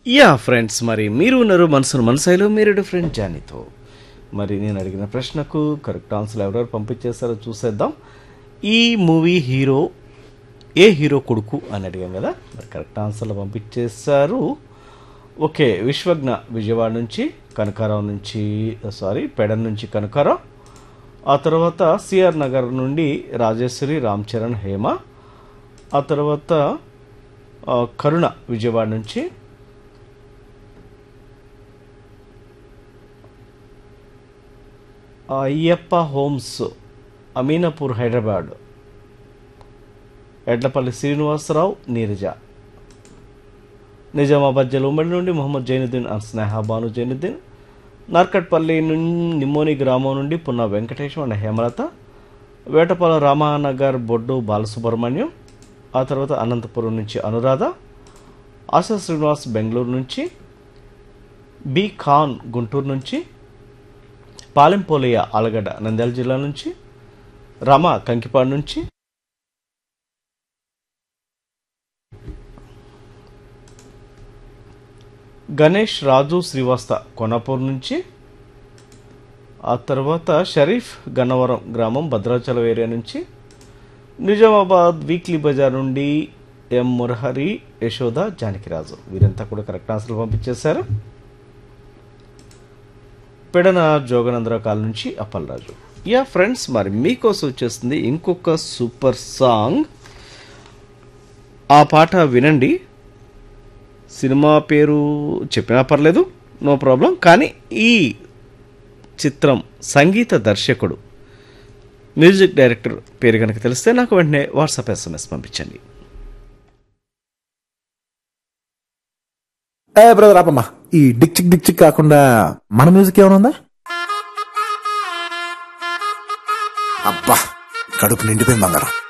yeah friends మరి మీరు ఉన్నారు మనసును మనసాయిలో మీరు ఫ్రెండ్ జానీతో మరి నేను అడిగిన ప్రశ్నకు కరెక్ట్ ఆన్సర్ ఎవరెవరు పంపించేస్తారో చూసేద్దాం ఈ మూవీ హీరో ఏ హీరో కొడుకు అని అడిగాం కదా మరి కరెక్ట్ ఆన్సర్లు పంపించేశారు ఓకే విశ్వజ్ఞ విజయవాడ నుంచి కనకారావు నుంచి సారీ పెడన్ నుంచి కనకారావు ఆ తర్వాత సిఆర్ నగర్ నుండి రాజేశ్వరి రామ్ చరణ్ హేమ ఆ తర్వాత ఆ, కరుణ విజయవాడ నుంచి అయ్యప్ప హోమ్స్ అమీనాపూర్ హైదరాబాద్ ఎడ్లపల్లి శ్రీనివాసరావు నీరజ నిజామాబాద్ జిల్లా ఉమ్మడి నుండి మొహమ్మద్ జైనుద్దీన్ అండ్ స్నేహ బాను జైనుద్దీన్ నార్కట్పల్లి నుండి నిమ్మోని గ్రామం నుండి పున్న వెంకటేశం అండ్ హేమలత వేటపాల రామానగర్ బొడ్డు బాలసుబ్రహ్మణ్యం ఆ తర్వాత అనంతపురం నుంచి అనురాధ ఆశా శ్రీనివాస్ బెంగళూరు నుంచి బి ఖాన్ గుంటూరు నుంచి పాలెంపోలియ ఆలగడ్డ నంద్యాల జిల్లా నుంచి రమ కంకిపాడు నుంచి గణేష్ రాజు శ్రీవాస్త కొనాపూర్ నుంచి ఆ తర్వాత షరీఫ్ గన్నవరం గ్రామం భద్రాచలం ఏరియా నుంచి నిజామాబాద్ వీక్లీ బజార్ నుండి ఎం మురహరి యశోద జానకిరాజు వీరంతా కూడా కరెక్ట్ ఆన్సర్లు పంపించేశారు పెడన జోగనందరావు కాల్ నుంచి అప్పలరాజు యా ఫ్రెండ్స్ మరి మీకోసం వచ్చేస్తుంది ఇంకొక సూపర్ సాంగ్ ఆ పాట వినండి సినిమా పేరు చెప్పినా పర్లేదు నో ప్రాబ్లం కానీ ఈ చిత్రం సంగీత దర్శకుడు మ్యూజిక్ డైరెక్టర్ పేరు కనుక తెలిస్తే నాకు వెంటనే వాట్సాప్ ఎస్ఎంఎస్ పంపించండి ఏ బ్రదర్ ఆపమ్మా ఈ డిక్ చిక్ డిక్ చిక్ కాకుండా మన మ్యూజిక్ ఏమైనా ఉందా అబ్బా కడుపు నిండిపోయింది బంగారం